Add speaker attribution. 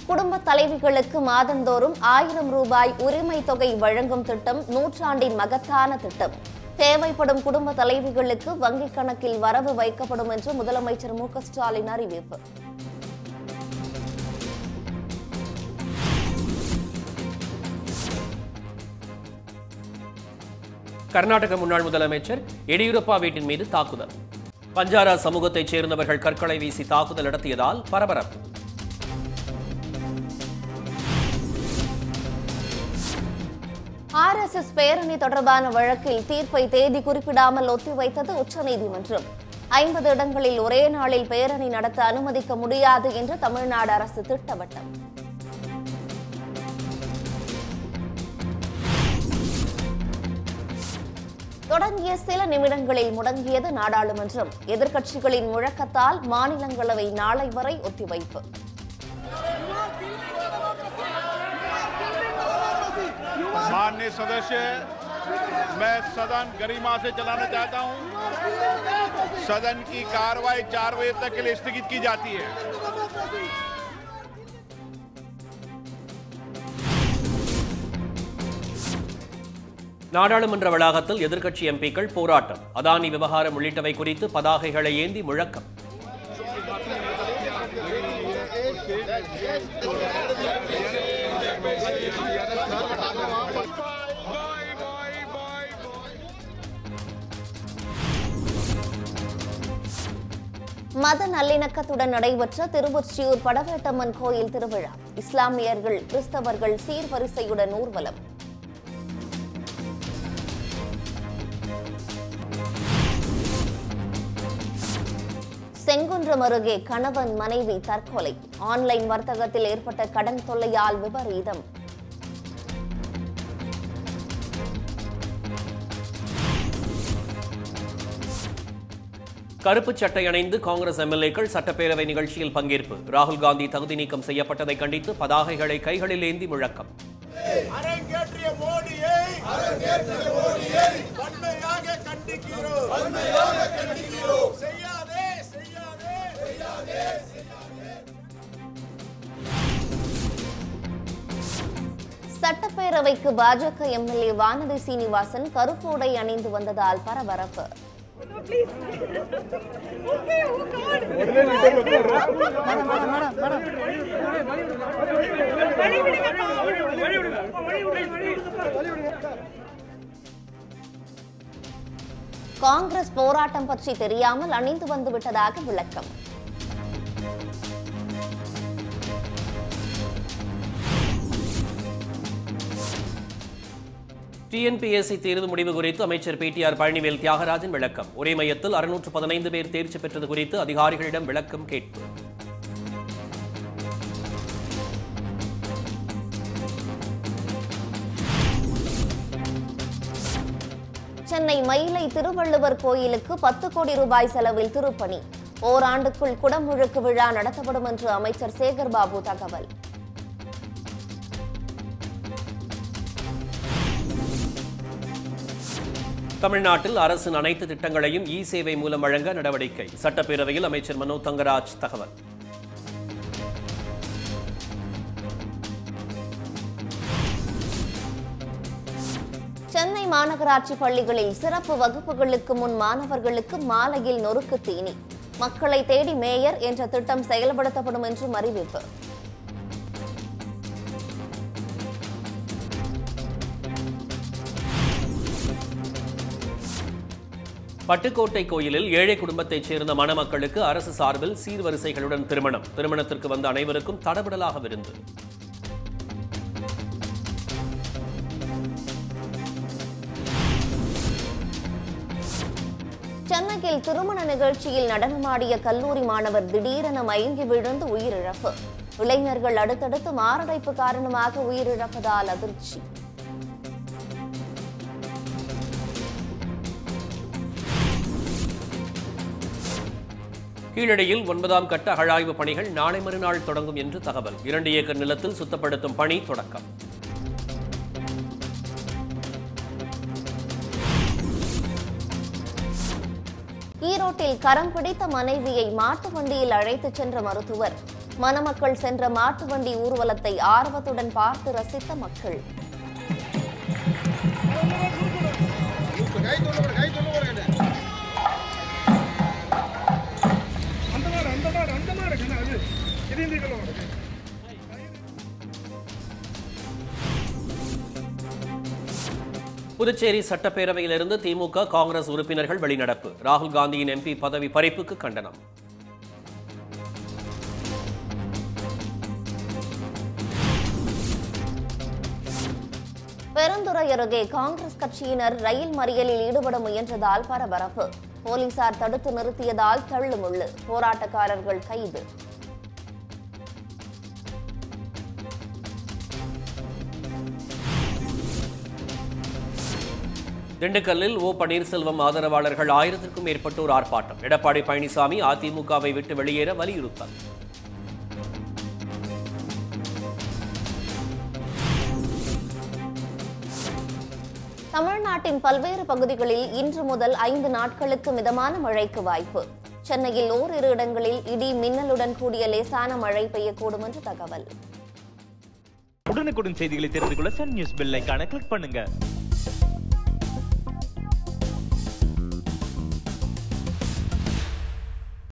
Speaker 1: குடும்ப தலைவிகளுக்கு மாதந்தோறும் ஆயிரம் ரூபாய் உரிமை தொகை வழங்கும் திட்டம் நூற்றாண்டின் மகத்தான திட்டம் தேவைப்படும் குடும்ப தலைவிகளுக்கு வங்கிக் கணக்கில் வரவு வைக்கப்படும் என்று முதலமைச்சர் மு க ஸ்டாலின் அறிவிப்பு
Speaker 2: கர்நாடக முன்னாள் முதலமைச்சர் எடியூரப்பா வீட்டின் மீது தாக்குதல் பஞ்சாரா சமூகத்தைச் சேர்ந்தவர்கள் கற்களை வீசி தாக்குதல் நடத்தியதால் பரபரப்பு
Speaker 1: ஆர்எஸ்எஸ் பேரணி தொடர்பான வழக்கில் தீர்ப்பை தேதி குறிப்பிடாமல் ஒத்திவைத்தது உச்சநீதிமன்றம் ஐம்பது இடங்களில் ஒரே நாளில் பேரணி நடத்த அனுமதிக்க முடியாது என்று தமிழ்நாடு அரசு திட்டவட்டம் தொடங்கிய சில நிமிடங்களில் முடங்கியது நாடாளுமன்றம் எதிர்க்கட்சிகளின் முழக்கத்தால் மாநிலங்களவை நாளை வரை ஒத்திவைப்பு
Speaker 3: माननीय सदस्य मैं सदन गरिमा से चलाना चाहता हूं सदन की कार्रवाई चार बजे तक के लिए स्थगित की जाती है
Speaker 2: நாடாளுமன்ற வளாகத்தில் எதிர்க்கட்சி எம்பிக்கள் போராட்டம் அதானி விவகாரம் உள்ளிட்டவை குறித்து பதாகைகளை ஏந்தி முழக்கம்
Speaker 1: மத நல்லிணக்கத்துடன் நடைபெற்ற திருவொற்றியூர் படவேட்டம்மன் கோயில் திருவிழா இஸ்லாமியர்கள் கிறிஸ்தவர்கள் சீர்வரிசையுடன் ஊர்வலம் செங்குன்றம் அருகே கணவன் மனைவி தற்கொலை ஆன்லைன் வர்த்தகத்தில் ஏற்பட்ட கடன் தொல்லையால் விபரீதம்
Speaker 2: கருப்பு சட்டை அணிந்து காங்கிரஸ் எம்எல்ஏக்கள் சட்டப்பேரவை நிகழ்ச்சியில் பங்கேற்பு ராகுல் காந்தி தகுதி நீக்கம் செய்யப்பட்டதை கண்டித்து பதாகைகளை கைகளில் ஏந்தி முழக்கம்
Speaker 4: அரங்கேற்றிய மோடியை வன்மையாக கண்டிக்கிறோம் செய்யாதே செய்யாதே
Speaker 1: சட்டப்பேரவைக்கு பாஜக எம்எல்ஏ வானதி சீனிவாசன் கருப்பு உடை அணிந்து வந்ததால் பரபரப்பு காங்கிரஸ் போராட்டம் பற்றி தெரியாமல் அணிந்து வந்து விட்டதாக விளக்கம்
Speaker 2: டிஎன்பிஎஸ்சி தேர்வு முடிவு குறித்து அமைச்சர் பிடிஆர் பழனிவேல் தியாகராஜன் விளக்கம் ஒரே மையத்தில் அறுநூற்று பதினைந்து பேர் தேர்ச்சி பெற்றது குறித்து அதிகாரிகளிடம் விளக்கம் கேட்பு
Speaker 1: சென்னை மயிலை திருவள்ளுவர் கோயிலுக்கு பத்து கோடி ரூபாய் செலவில் திருப்பணி ஓராண்டுக்குள் குடமுழுக்கு விழா நடத்தப்படும் என்று அமைச்சர் சேகர் பாபு தகவல்
Speaker 2: தமிழ்நாட்டில் அரசின் அனைத்து திட்டங்களையும் இ சேவை மூலம் வழங்க நடவடிக்கை சட்டப்பேரவையில் அமைச்சர் மனோ தங்கராஜ் தகவல்
Speaker 1: சென்னை மாநகராட்சி பள்ளிகளில் சிறப்பு வகுப்புகளுக்கு முன் மாணவர்களுக்கு மாலையில் நொறுக்கு தீனி மக்களை தேடி மேயர் என்ற திட்டம் செயல்படுத்தப்படும் என்றும் அறிவிப்பு
Speaker 2: பட்டுக்கோட்டை கோயிலில் ஏழை குடும்பத்தைச் சேர்ந்த மணமக்களுக்கு அரசு சார்பில் சீர்வரிசைகளுடன் திருமணம் திருமணத்திற்கு வந்த அனைவருக்கும் தடபடலாக விருந்து
Speaker 1: சென்னையில் திருமண நிகழ்ச்சியில் நடனமாடிய கல்லூரி மாணவர் திடீரென மயங்கி விழுந்து உயிரிழப்பு இளைஞர்கள் அடுத்தடுத்து மாரடைப்பு காரணமாக உயிரிழப்பதால் அதிர்ச்சி
Speaker 2: கீழடியில் ஒன்பதாம் கட்ட அகழாய்வு பணிகள் நாளை மறுநாள் தொடங்கும் என்று தகவல் இரண்டு ஏக்கர் நிலத்தில் சுத்தப்படுத்தும் பணி தொடக்கம்
Speaker 1: ஈரோட்டில் கரம் பிடித்த மனைவியை மாட்டு வண்டியில் அழைத்துச் சென்ற மருத்துவர் மணமக்கள் சென்ற மாட்டு வண்டி ஊர்வலத்தை ஆர்வத்துடன் பார்த்து ரசித்த மக்கள்
Speaker 5: அந்த மாடு அந்த மாடு அந்த மாடு கண்ணா, அது இது இந்த கிலோ மாடு
Speaker 2: புதுச்சேரி சட்டப்பேரவையிலிருந்து திமுக காங்கிரஸ் உறுப்பினர்கள் வெளிநடப்பு ராகுல் காந்தியின் எம்பி பதவி பறிப்புக்கு கண்டனம்
Speaker 1: பெருந்துறை அருகே காங்கிரஸ் கட்சியினர் ரயில் மறியலில் ஈடுபட முயன்றதால் பரபரப்பு போலீசார் தடுத்து நிறுத்தியதால் தள்ளுமுள்ளு போராட்டக்காரர்கள் கைது
Speaker 2: திண்டுக்கல்லில் ஓ பன்னீர்செல்வம் ஆதரவாளர்கள் ஆயிரத்திற்கும் மேற்பட்டோர் ஆர்ப்பாட்டம் எடப்பாடி பழனிசாமி அதிமுகவை விட்டு வெளியேற வலியுறுத்தல்
Speaker 1: தமிழ்நாட்டின் பல்வேறு பகுதிகளில் இன்று முதல் ஐந்து நாட்களுக்கு மிதமான மழைக்கு வாய்ப்பு சென்னையில் ஓரிரு இடங்களில் இடி மின்னலுடன் கூடிய லேசான மழை பெய்யக்கூடும் என்று தகவல்
Speaker 6: உடனுக்குடன் செய்திகளை தெரிந்து கொள்ள சன் நியூஸ் பெல் ஐகானை கிளிக் பண்ணுங்க